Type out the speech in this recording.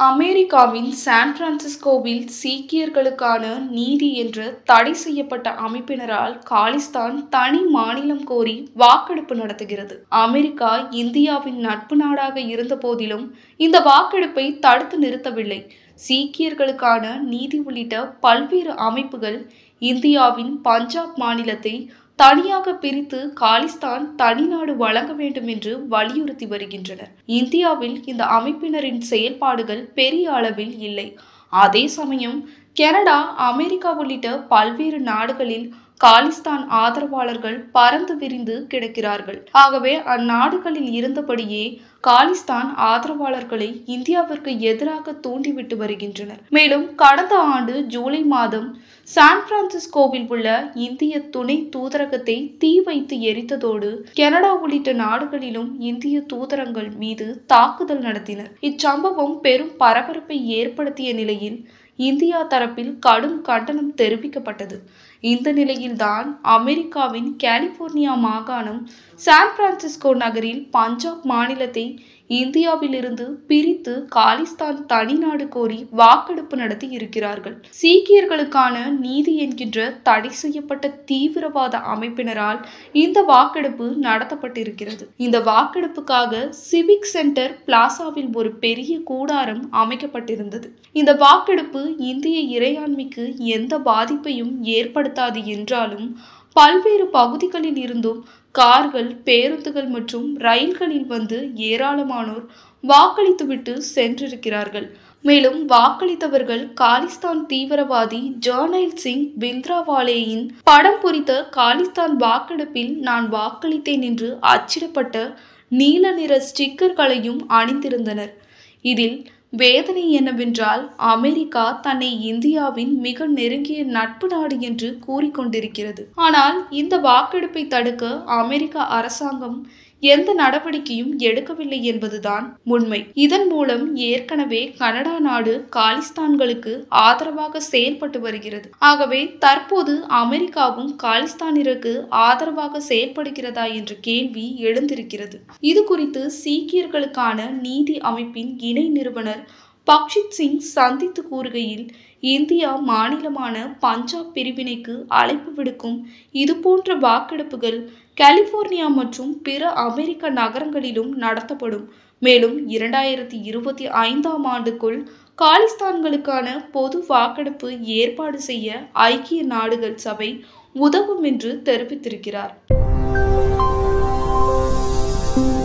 அமெரிக்காவின் சான் பிரான்சிஸ்கோவில் சீக்கியர்களுக்கான நீதி என்ற தடை செய்யப்பட்ட அமைப்பினரால் காலிஸ்தான் தனி மாநிலம் கோரி வாக்கெடுப்பு நடத்துகிறது அமெரிக்கா இந்தியாவின் நட்பு நாடாக இருந்த போதிலும் இந்த வாக்கெடுப்பை தடுத்து நிறுத்தவில்லை சீக்கியர்களுக்கான நீதி உள்ளிட்ட பல்வேறு அமைப்புகள் இந்தியாவின் பஞ்சாப் மாநிலத்தை தனியாக பிரித்து காலிஸ்தான் தனிநாடு வழங்க வேண்டும் என்று வலியுறுத்தி வருகின்றனர் இந்தியாவில் இந்த அமைப்பினரின் செயல்பாடுகள் பெரிய அளவில் இல்லை அதே சமயம் கனடா அமெரிக்கா உள்ளிட்ட பல்வேறு நாடுகளில் காலிஸ்தான் ஆதரவாளர்கள் பறந்து விரிந்து கிடக்கிறார்கள் ஆகவே அந்நாடுகளில் இருந்தபடியே காலிஸ்தான் ஆதரவாளர்களை இந்தியாவிற்கு எதிராக தூண்டிவிட்டு வருகின்றனர் மேலும் கடந்த ஆண்டு ஜூலை மாதம் சான் பிரான்சிஸ்கோவில் உள்ள இந்திய துணை தூதரகத்தை தீ வைத்து எரித்ததோடு கனடா உள்ளிட்ட நாடுகளிலும் இந்திய தூதரங்கள் மீது தாக்குதல் நடத்தினர் இச்சம்பவம் பெரும் பரபரப்பை ஏற்படுத்திய நிலையில் இந்தியா தரப்பில் கடும் கண்டனம் தெரிவிக்கப்பட்டது இந்த நிலையில்தான் அமெரிக்காவின் கலிபோர்னியா மாகாணம் சான் பிரான்சிஸ்கோ நகரில் பஞ்சாப் மாநிலத்தை இந்தியாவிலிருந்து பிரித்து காலிஸ்தான் தனிநாடு கோரி வாக்கெடுப்பு நடத்தி இருக்கிறார்கள் சீக்கியர்களுக்கான நீதி என்கின்ற தடை செய்யப்பட்ட தீவிரவாத அமைப்பினரால் இந்த வாக்கெடுப்பு நடத்தப்பட்டிருக்கிறது இந்த வாக்கெடுப்புக்காக சிவிக் சென்டர் பிளாசாவில் ஒரு பெரிய கூடாரம் அமைக்கப்பட்டிருந்தது இந்த வாக்கெடுப்பு இந்திய இறையாண்மைக்கு எந்த பாதிப்பையும் ஏற்படுத்தாது என்றாலும் பல்வேறு பகுதிகளில் இருந்தும் கார்கள் பேருந்துகள் மற்றும் ரயில்களில் வந்து ஏராளமானோர் வாக்களித்துவிட்டு சென்றிருக்கிறார்கள் மேலும் வாக்களித்தவர்கள் காலிஸ்தான் தீவிரவாதி ஜர்னைல் சிங் பிந்த்ராவாலேயின் படம் பொறித்த காலிஸ்தான் வாக்கெடுப்பில் நான் வாக்களித்தேன் என்று அச்சிடப்பட்ட நீல நிற ஸ்டிக்கர்களையும் அணிந்திருந்தனர் இதில் வேதனை என்னவென்றால் அமெரிக்கா தன்னை இந்தியாவின் மிக நெருங்கிய நட்பு நாடு என்று கூறிக்கொண்டிருக்கிறது ஆனால் இந்த வாக்கெடுப்பை தடுக்க அமெரிக்க அரசாங்கம் எந்த நடவடிக்கையும் எடுக்கவில்லை என்பதுதான் உண்மை இதன் மூலம் ஏற்கனவே கனடா நாடு காலிஸ்தான்களுக்கு ஆதரவாக செயல்பட்டு வருகிறது ஆகவே தற்போது அமெரிக்காவும் காலிஸ்தானிற்கு ஆதரவாக செயல்படுகிறதா என்ற கேள்வி எழுந்திருக்கிறது இது குறித்து சீக்கியர்களுக்கான நீதி அமைப்பின் இணை நிறுவனர் பக்ஷித் சிங் சந்தித்து கூறுகையில் இந்தியா மாநிலமான பஞ்சாப் பிரிவினைக்கு அழைப்பு விடுக்கும் இதுபோன்ற வாக்கெடுப்புகள் கலிபோர்னியா மற்றும் பிற அமெரிக்க நகரங்களிலும் நடத்தப்படும் மேலும் இரண்டாயிரத்தி இருபத்தி ஐந்தாம் ஆண்டுக்குள் காலிஸ்தான்களுக்கான பொது வாக்கெடுப்பு ஏற்பாடு செய்ய ஐக்கிய நாடுகள் சபை உதவும் என்று தெரிவித்திருக்கிறார்